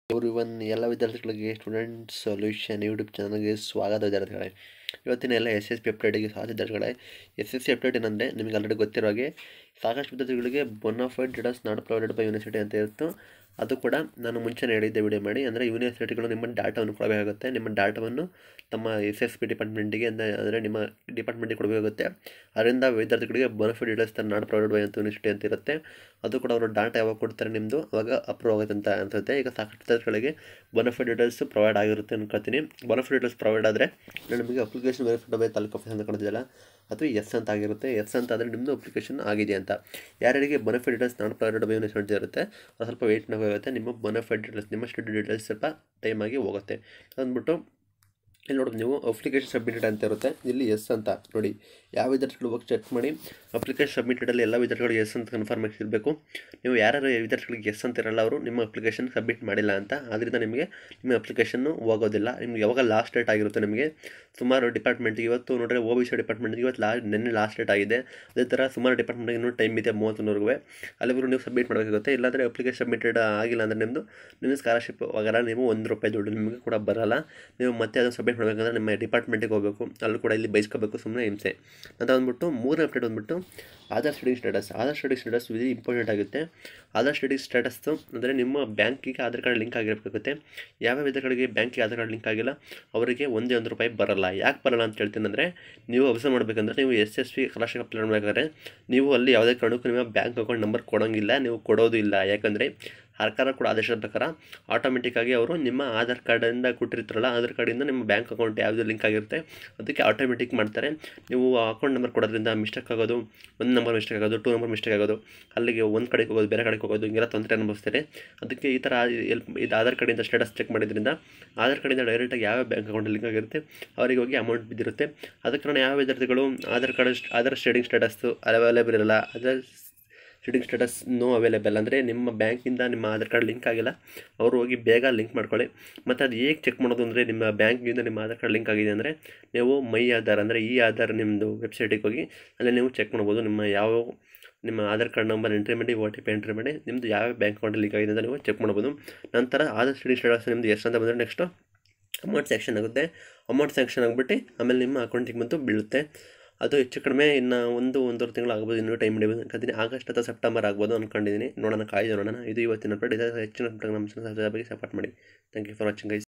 everyone ಎಲ್ಲ ವಿದ್ಯಾರ್ಥಿಗಳಿಗೆ student solution YouTube ಚಾನಲ್ಗೆ ಸ್ವಾಗತ ವಿದ್ಯಾರ್ಥಿಗಳೇ ಇವತ್ತಿನ ಎಲ್ಲ ಎಸ್ ಎಸ್ ಪಿ ಅಪ್ಡೇಟಿಗೆ ಸ್ವಾಗತ ವಿದ್ಯಾರ್ಥಿಗಳೇ ಎಸ್ ಎಸ್ ಸಿ ಅಪ್ಡೇಟ್ ಏನಂದರೆ ನಿಮಗೆ ಆಲ್ರೆಡಿ ಗೊತ್ತಿರೋ ಹಾಗೆ ಸಾಕಷ್ಟು ವಿದ್ಯಾರ್ಥಿಗಳಿಗೆ bonafide datas not provided by university ಅಂತ ಇತ್ತು ಅದು ಕೂಡ ನಾನು ಮುಂಚೆನೇ ಹೇಳಿದ್ದೆ ವಿಡಿಯೋ ಮಾಡಿ ಅಂದರೆ ಯೂನಿವರ್ಸಿಟಿಗಳು ನಿಮ್ಮ ಡಾಟಾವನ್ನು ಕೊಡಬೇಕಾಗುತ್ತೆ ನಿಮ್ಮ ಡಾಟಾವನ್ನು ತಮ್ಮ ಎಸ್ ಎಸ್ ಪಿ ಡಿಪಾರ್ಟ್ಮೆಂಟಿಗೆ ಅಂದರೆ ನಿಮ್ಮ ಡಿಪಾರ್ಟ್ಮೆಂಟಿಗೆ ಕೊಡಬೇಕಾಗುತ್ತೆ ಅದರಿಂದ ವಿದ್ಯಾರ್ಥಿಗಳಿಗೆ bonafide datas not provided by ಅಂತ ಯೂನಿವರ್ಸಿಟಿ ಅಂತ ಇರುತ್ತೆ ಅದು ಕೂಡ ಅವರು ಡಾಟಾ ಯಾವಾಗ ಕೊಡ್ತಾರೆ ನಿಮ್ಮದು ಅವಾಗ ಅಪ್ರೂವ್ ಆಗುತ್ತೆ ಅಂತ ಅನ್ಸುತ್ತೆ ಈಗ ಸಾಕಷ್ಟು ವಿದ್ಯಾರ್ಥಿಗಳಿಗೆ ಬೊನಫೈಡ್ ಡೀಟೇಲ್ಸ್ ಪ್ರೊವೈಡ್ ಆಗಿರುತ್ತೆ ಅನ್ಕೊತೀನಿ ಬೊನಫೈಡ್ ಡೀಟೇಲ್ಸ್ ಪ್ರೊವೈಡ್ ಆದರೆ ನಿಮಗೆ application verified by taluk office ಅಂತ ಕಾಣಿದೆಯಲ್ಲ ಅದು ಎಸ್ ಅಂತ ಆಗಿರುತ್ತೆ ಎಸ್ ಅಂತ ಆದರೆ ನಿಮ್ಮದು ಅಪ್ಲಿಕೇಶನ್ ಆಗಿದೆ ಅಂತ ಯಾರ್ಯಾರಿಗೆ bonafide details not provided by university ಇರುತ್ತೆ ಅದು ಸ್ವಲ್ಪ ವೆಯ್ಟ್ ಹೋಗುತ್ತೆ ನಿಮ್ಮ ಬೊನಫೈಡ್ ಡೀಟೇಲ್ಸ್ ನಿಮ್ಮ ಸ್ಟಡಿ ಡೀಟೇಲ್ಸ್ ಸ್ವಲ್ಪ ಟೈಮ್ ಆಗಿ ಹೋಗುತ್ತೆ ಅಂದ್ಬಿಟ್ಟು ಇಲ್ಲಿ ನೋಡೋದು ನೀವು ಅಪ್ಲಿಕೇಶನ್ ಸಬ್ಮಿಟೆಡ್ ಅಂತ ಇರುತ್ತೆ ಇಲ್ಲಿ ಎಸ್ ಅಂತ ನೋಡಿ ಯಾವ ವಿದ್ಯಾರ್ಥಿಗಳು ಹೋಗಿ ಚೆಕ್ ಮಾಡಿ ಅಪ್ಲಿಕೇಶನ್ ಸಬ್ಮಿಟೆಡಲ್ಲಿ ಎಲ್ಲ ವಿದ್ಯಾರ್ಥಿಗಳಿಗೆ ಎಸ್ ಅಂತ ಕನ್ಫರ್ಮ್ ಆಗಿರಬೇಕು ನೀವು ಯಾರ್ಯಾರು ವಿದ್ಯಾರ್ಥಿಗಳಿಗೆ ಎಸ್ ಅಂತ ಇರಲ್ಲ ಅವರು ನಿಮ್ಮ ಅಪ್ಲಿಕೇಶನ್ ಸಬ್ಮಿಟ್ ಮಾಡಿಲ್ಲ ಅಂತ ಆದ್ದರಿಂದ ನಿಮಗೆ ನಿಮ್ಮ ಅಪ್ಲಿಕೇಶನ್ನು ಹೋಗೋದಿಲ್ಲ ನಿಮ್ಗೆ ಯಾವಾಗ ಲಾಸ್ಟ್ ಡೇಟ್ ಆಗಿರುತ್ತೆ ನಿಮಗೆ ಸುಮಾರು ಡಿಪಾರ್ಟ್ಮೆಂಟ್ಗೆ ಇವತ್ತು ನೋಡಿದ್ರೆ ಒ ಬಿ ಸಿ ಡಿಪಾರ್ಟ್ಮೆಂಟ್ಗೆ ಇವತ್ತು ಲಾ ನಿನ್ನೆ ಲಾಸ್ಟ್ ಡೇಟ್ ಆಗಿದೆ ಅದೇ ಥರ ಸುಮಾರು ಡಿಪಾರ್ಟ್ಮೆಂಟ್ಗೆ ಇನ್ನೂ ಟೈಮ್ ಇದೆ ಮೂವತ್ತೊಂದವರೆಗೂ ಅಲ್ಲಿವರೆಗೂ ನೀವು ಸಬ್ಮಿಟ್ ಮಾಡಬೇಕಾಗುತ್ತೆ ಇಲ್ಲಾಂದರೆ ಅಪ್ಲಿಕೇಶನ್ ಸಬ್ಮಿಟೆಡ್ ಆಗಿಲ್ಲ ಅಂದರೆ ನಿಮ್ಮದು ನಿಮಗೆ ಸ್ಕಾಲರ್ಶಿಪ್ ಹೋಗಲ್ಲ ನೀವು ಒಂದು ರೂಪಾಯಿ ದುಡ್ಡು ನಿಮಗೆ ಕೂಡ ಬರಲ್ಲ ನೀವು ಮತ್ತೆ ಅದನ್ನು ಸಬ್ಮಿಟ್ ಮಾಡಬೇಕಂದ್ರೆ ನಿಮ್ಮ ಡಿಪಾರ್ಟ್ಮೆಂಟಿಗೆ ಹೋಗಬೇಕು ಅಲ್ಲೂ ಕೂಡ ಇಲ್ಲಿ ಬಯಸ್ಕೋಬೇಕು ಸುಮ್ಮನೆ ಹಿಂಸೆ ಅಂತ ಅಂದ್ಬಿಟ್ಟು ಮೂರನೇ ಅಪ್ಡೇಟ್ ಬಂದ್ಬಿಟ್ಟು Aadhaar study status Aadhaar study status very important ಆಗುತ್ತೆ ಆಧಾರ್ ಸ್ಟಡಿ ಸ್ಟೇಟಸ್ಸು ಅಂದರೆ ನಿಮ್ಮ ಬ್ಯಾಂಕಿಗೆ ಆಧಾರ್ ಕಾರ್ಡ್ ಲಿಂಕ್ ಆಗಿರಬೇಕಾಗುತ್ತೆ ಯಾವ ವಿಧಗಳಿಗೆ ಬ್ಯಾಂಕಿಗೆ ಆಧಾರ್ ಕಾರ್ಡ್ ಲಿಂಕ್ ಆಗಿಲ್ಲ ಅವರಿಗೆ ಒಂದೇ ಒಂದು ರೂಪಾಯಿ ಬರಲ್ಲ ಯಾಕೆ ಬರಲ್ಲ ಅಂತ ಹೇಳ್ತೀನಿ ಅಂದರೆ ನೀವು ಅಬ್ಸರ್ವ್ ಮಾಡಬೇಕಂದ್ರೆ ನೀವು S S P scholarship apply ಮಾಡಬೇಕಾದ್ರೆ ನೀವು ಅಲ್ಲಿ ಯಾವುದೇ ಕಾರಣಕ್ಕೂ ನಿಮ್ಮ ಬ್ಯಾಂಕ್ ಅಕೌಂಟ್ ನಂಬರ್ ಕೊಡೋಂಗಿಲ್ಲ ನೀವು ಕೊಡೋದು ಇಲ್ಲ ಯಾಕಂದರೆ ಸರ್ಕಾರ ಕೂಡ ಆದೇಶದ ಪ್ರಕಾರ ಆಟೋಮೆಟಿಕ್ಕಾಗಿ ಅವರು ನಿಮ್ಮ ಆಧಾರ್ ಕಾರ್ಡಿಂದ ಕೊಟ್ಟಿರ್ತಾರಲ್ಲ ಆಧಾರ್ ಕಾರ್ಡಿಂದ ನಿಮ್ಮ ಬ್ಯಾಂಕ್ ಅಕೌಂಟ್ ಯಾವುದು ಲಿಂಕ್ ಆಗಿರುತ್ತೆ ಅದಕ್ಕೆ ಆಟೋಮೆಟಿಕ್ ಮಾಡ್ತಾರೆ ನೀವು ಅಕೌಂಟ್ ನಂಬರ್ ಕೊಡೋದ್ರಿಂದ ಮಿಸ್ಟೇಕ್ ಆಗೋದು ಒಂದು ನಂಬರ್ ಮಿಸ್ಟೇಕ್ ಆಗೋದು ಟೂ ನಂಬರ್ ಮಿಸ್ಟೇಕ್ ಆಗೋದು ಅಲ್ಲಿಗೆ ಒಂದು ಕಡೆಗೆ ಹೋಗೋದು ಬೇರೆ ಕಡೆಗೆ ಹೋಗೋದು ಹಿಂಗೆಲ್ಲ ತೊಂದರೆ ಅನುಭವಿಸ್ತಾರೆ ಅದಕ್ಕೆ ಈ ಥರ ಎಲ್ಪ್ ಇದು ಆಧಾರ್ ಕಾರ್ಡಿಂದ ಸ್ಟೇಟಸ್ ಚೆಕ್ ಮಾಡಿದ್ರಿಂದ ಆಧಾರ್ ಕಾರ್ಡಿಂದ ಡೈರೆಕ್ಟಾಗಿ ಯಾವ ಬ್ಯಾಂಕ್ ಅಕೌಂಟ್ ಲಿಂಕ್ ಆಗಿರುತ್ತೆ ಅವರಿಗೆ ಹೋಗಿ ಅಮೌಂಟ್ ಬಿದ್ದಿರುತ್ತೆ ಅದಕ್ಕೆ ಕಾರಣ ಯಾವ ವಿದ್ಯಾರ್ಥಿಗಳು Aadhaar card Aadhaar standing status available ಇರಲ್ಲ Aadhaar stating status no available ಅಂದರೆ ನಿಮ್ಮ ಬ್ಯಾಂಕಿಂದ ನಿಮ್ಮ ಆಧಾರ್ ಕಾರ್ಡ್ ಲಿಂಕ್ ಆಗಿಲ್ಲ ಅವರು ಹೋಗಿ ಬೇಗ ಲಿಂಕ್ ಮಾಡ್ಕೊಳ್ಳಿ ಮತ್ತು ಅದು ಹೇಗೆ ಚೆಕ್ ಮಾಡೋದು ಅಂದರೆ ನಿಮ್ಮ ಬ್ಯಾಂಕಿಂದ ನಿಮ್ಮ ಆಧಾರ್ ಕಾರ್ಡ್ ಲಿಂಕ್ ಆಗಿದೆ ಅಂದರೆ ನೀವು ಮೈ ಆಧಾರ್ ಅಂದರೆ ಈ ಆಧಾರ್ ನಿಮ್ಮದು ವೆಬ್ಸೈಟಿಗೆ ಹೋಗಿ ಅಲ್ಲಿ ನೀವು ಚೆಕ್ ಮಾಡ್ಬೋದು ನಿಮ್ಮ ಯಾವ ನಿಮ್ಮ ಆಧಾರ್ ಕಾರ್ಡ್ ನಂಬರ್ ಎಂಟ್ರಿ ಮಾಡಿ ಓ ಟಿ ಪಿ ಎಂಟ್ರಿ ಮಾಡಿ ನಿಮ್ಮದು ಯಾವ ಬ್ಯಾಂಕ್ ಅಕೌಂಟ್ ಲಿಂಕ್ ಆಗಿದೆ ಅಂತ ನೀವು ಚೆಕ್ ಮಾಡ್ಬೋದು ನಂತರ ಆಧಾರ್ ಸ್ಟೇಟಿಂಗ್ ಸ್ಟೇಟಸ್ ನಿಮ್ಮದು ಎಷ್ಟು ಅಂತ ಬಂದರೆ ನೆಕ್ಸ್ಟು ಅಮೌಂಟ್ ಸ್ಯಾಂಕ್ಷನ್ ಆಗುತ್ತೆ ಅಮೌಂಟ್ ಸ್ಯಾಂಕ್ಷನ್ ಆಗಿಬಿಟ್ಟು ಆಮೇಲೆ ನಿಮ್ಮ ಅಕೌಂಟಿಗೆ ಬಂತು ಬೀಳುತ್ತೆ ಅದು ಹೆಚ್ಚು ಕಡಿಮೆ ಇನ್ನು ಒಂದು ಒಂದೂವರೆ ತಿಂಗಳು ಆಗ್ಬೋದು ಇನ್ನೂ ಟೈಮ್ ಹಿಡಿಬೋದು ಅನ್ಕೊಂತೀನಿ ಆಗಸ್ಟ್ ಅಥವಾ ಸೆಪ್ಟೆಂಬರ್ ಆಗ್ಬೋದು ಅಂದ್ಕೊಂಡಿದ್ದೀನಿ ನೋಡೋಣ ಕಾಯ್ದು ನೋಡೋಣ ಇದು ಇವತ್ತಿನ ಅಪ್ಡೇಟ್ ಇದರ ಹೆಚ್ಚಿನ ಅಪ್ಡೇಟ್ ನಮ್ಮ ಬಗ್ಗೆ ಸಪೋರ್ಟ್ ಮಾಡಿ thank you for watching guys